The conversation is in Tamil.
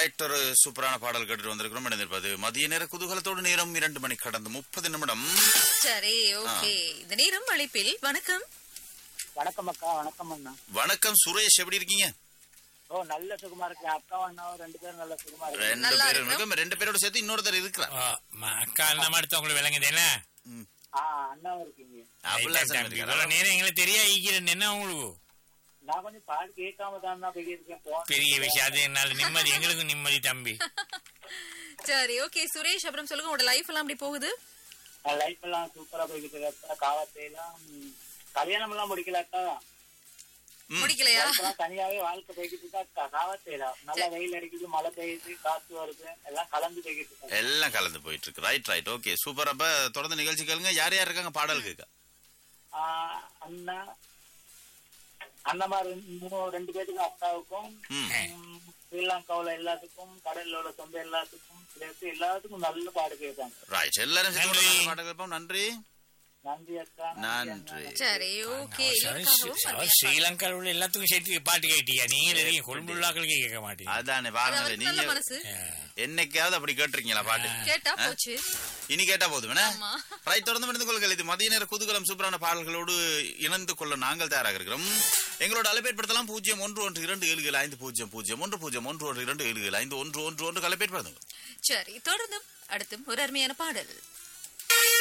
ரைட் ஒரு சூப்பரான பாடல் கேட்டுட்டு வந்திருக்கிறோம் இணைந்திருப்பது மதிய நேர குதூகலத்தோடு நேரம் இரண்டு மணி கடந்து முப்பது நிமிடம் சரி ஓகே இந்த நேரம் அழைப்பில் வணக்கம் வணக்கம் அக்கா வணக்கம் அண்ணா வணக்கம் சுரேஷ் எப்படி இருக்கீங்க ஓ நல்ல சுகமா இருக்கு அக்கா அண்ணாவும் ரெண்டு பேரும் நல்ல சுகமா இருக்கு ரெண்டு நல்லா பேரும் இருக்கிறோம். இருக்கோம். ரெண்டு பேரோட சேர்த்து இன்னொருத்தர் இருக்கிறார் ஓ, ம- அக்கா நம்ம அடுத்து உங்களுக்கு விளங்குது என்ன ம். ஆ அண்ணாவும் இருக்கீங்க அபுல்லாசன் தம்பி, இருக்கிறார். இவ்வளவு நேரம் எங்களுக்கு தெரியா ஈக்கிறேன் என்ன உங்களுக்கு நான் கொஞ்சம் பாடு கேட்காம தான் போயிருக்கேன் போன் பெரிய விஷயம் அது என்னால நிம்மதி எங்களுக்கும் நிம்மதி தம்பி சரி ஓகே சுரேஷ் அப்புறம் சொல்லுங்க உங்களோட லைஃப் எல்லாம் அப்படி போகுது லைஃப் எல்லாம் சூப்பரா போய்கிட்டு இருக்கு அக்கா காலத்தை எல்லாம் ம், கல்யாணம் எல்லாம் முடிக்கல அக்கா முடிக்கலையா இப்பெல்லாம் தனியாவே வாழ்க்கை போய்கிட்டு இருக்கா அக்கா காலத்தையில நல்லா வெயில் அடிக்குது மழை பெய்யுது காத்து வருது எல்லாம் கலந்து போய்கிட்டு இருக்கு எல்லாம் கலந்து போயிட்டு இருக்கு ரைட் ரைட் ஓகே சூப்பர் அப்ப தொடர்ந்து நிகழ்ச்சி கேளுங்க யார் யார் இருக்காங்க பாடல் கேட்க ஆ, அண்ணா அண்ணமார் மூணு ரெண்டு பேத்துக்கும் அக்காவுக்கும் ம். ம், ஸ்ரீலங்காவுல எல்லாத்துக்கும் கடல்ல உள்ள சொந்த எல்லாத்துக்கும் சேர்த்து எல்லாத்துக்கும் நல்ல பாடு கேட்பாங்க ரைட் எல்லாரும் சேர்ந்து நன்றி. ஒரு பாடல் கேட்போம் நன்றி நன்றி அக்கா நன்றி சரி ஓகே அவர் ஸ்ரீலங்காவில் உள்ள எல்லாத்துக்கும் சேர்த்து பாட்டு கேட்டியா நீங்க இருக்கீங்க கொழும்புள்ளாக்களுக்கே கேட்க மாட்டீங்க அதானே பாருங்க நல்ல நீங்க மனசு என்னைக்காவது அப்படி கேட்டிருக்கீங்களா பாட்டு கேட்டா போச்சு இனி கேட்டா போதும் என்ன? ஆமா. ரைட் தொடர்ந்து மனித கொள்கள் இது மதிய நேர குதூகலம் சூப்பரான பாடல்களோடு இணைந்து கொள்ள நாங்கள் தயாராக இருக்கிறோம் எங்களோட அலைப்பேற்படுத்தலாம் பூஜ்ஜியம் ஒன்று ஒன்று இரண்டு ஏழுகள் ஐந்து பூஜ்ஜியம் பூஜ்ஜியம் ஒன்று பூஜ்ஜியம் ஒன்று ஒன்று இரண்டு ஏழுகள் ஐந்து ஒன்று ஒன்று ஒன்று அலைப்பேற்படுத்துங்க சரி தொடர்ந்தும் அடுத்தும் ஒரு அருமையான பாடல்